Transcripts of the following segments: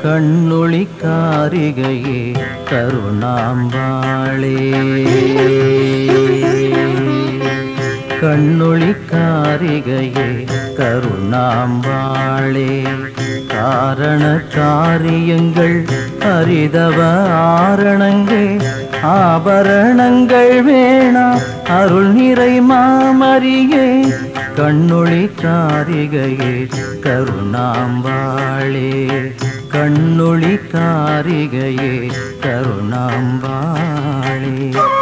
கண்ணொளி காரிகையே கருணாம்பாளே கண்ணொளி காரிகையே கருணாம்பாளே காரண காரியங்கள் அரிதவ ஆரணங்கே ஆபரணங்கள் வேணா அருள் நிறை மாமரியே கண்ணொளி காரிகையே கருணாம்பாளே கண்ணொளி காரிகையே கருணாம்பாளே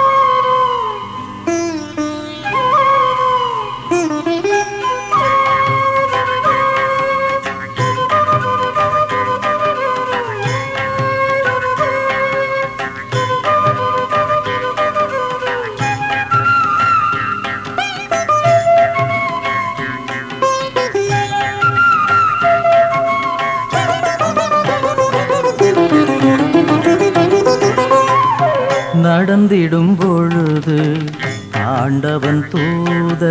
நடந்திடும் பொழுது ஆண்டவன் தூத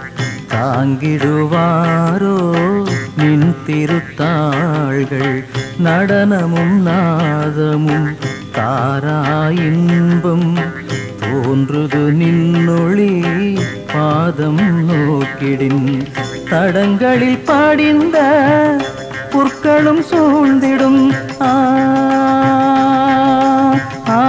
தாங்கிடுவாரோ நின் திருத்தாள்கள் நடனமும் நாதமும் தாரா இன்பம் தோன்றுது நின்னொளி பாதம் நோக்கிடின் தடங்களில் பாடிந்த புற்களும் சூழ்ந்திடும் ஆ ஆ,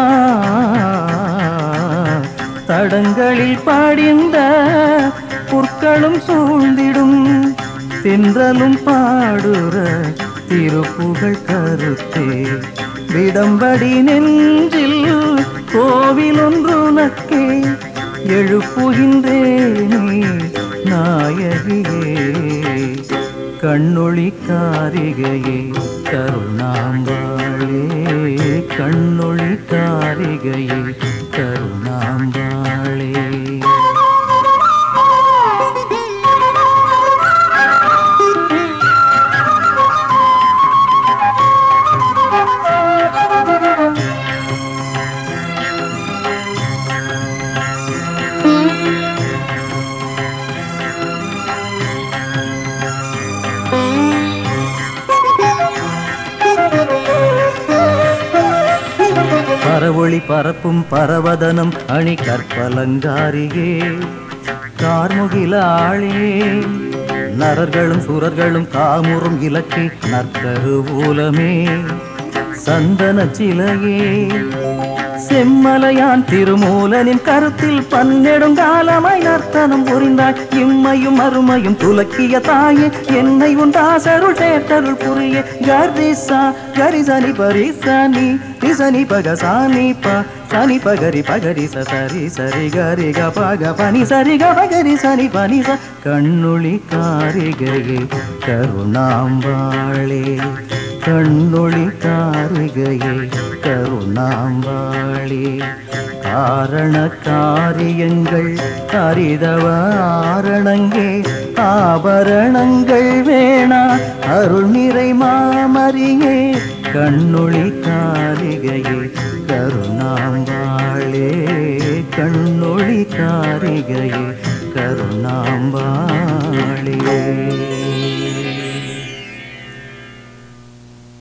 தடங்களில் பாடிந்த புற்களும் சூழ்ந்திடும் தென்றலும் பாடுற திருப்புகழ் கருத்தே விடம்படி நெஞ்சில் கோவில் ஒன்றுனக்கே எழுப்புகின்றேனே நாயகியே கண்ணொளி காரிகையே கருணாம்பாளே கண்ணொளி காரிகையே கருணாம்பாளே பரவொளி பரப்பும் பரவதனம் அணி கற்பலங்காரியே கார்முகில ஆளே நரர்களும் சுரர்களும் காமுறும் இலக்கை நற்கருவூலமே சந்தன சிலையே செம்மலையான் திருமூலனின் கருத்தில் பன்னெடுங்காலமாய் நர்த்தனம் புரிந்தாய் இம்மையும் அருமையும் துலக்கிய தாயே என்னை உண்டாசருள் சேர்த்தருள் புரிய கரிசா கரிசனி பரிசனி ரிசனி பக சானி ப சனி பகரி பகரி ச சரி சரி கரி க பக பனி சரி க பகரி சனி பனி ச கண்ணுளி காரிகையே கருணாம்பாளே கண்ணொளி காரிகையே கருணாம்பாளே காரண காரியங்கள் அரிதவ ஆரணங்கே ஆபரணங்கள் வேணா அருள் நிறை மாமரியே கண்ணொளி காரிகையே கருணாம்பாளே கண்ணொளி காரிகையே கருணாம்பாளே